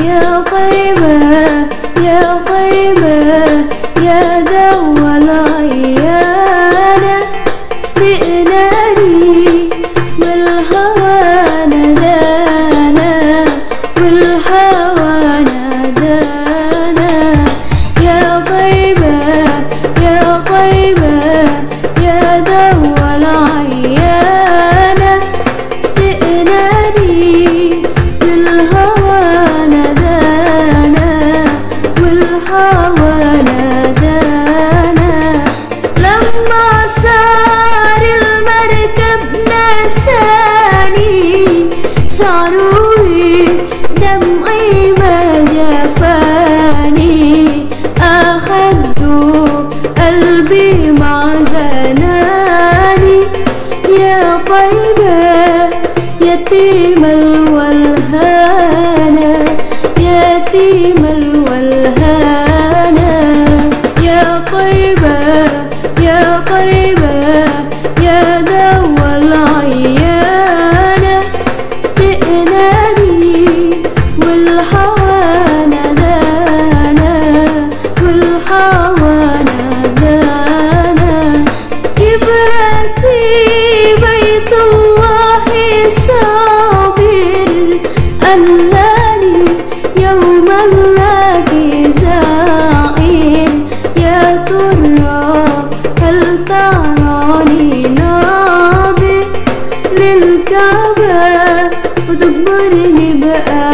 يا طيبة يا طيبة يا دوا العيانة استئناني والهوى ندانا والهوى نادانا يا طيبة يا طيبة يا دوا العيانة استئناني بالهوى ندانا والهوى نادانا لما سار المركب نساني سعروي دمعي ما جفاني أخذت قلبي مع زناني يا طيبة يتيم الولهانة يتيم الولهانة يا طيبة يا طيبة يا دوا العيانة استئناني والهوى ندانا والهوى ندانا كبرتي بيت الله صابر أنني يوما لك زائر يا ترى هل تراني ناظر للكعبة وتجبرني بقى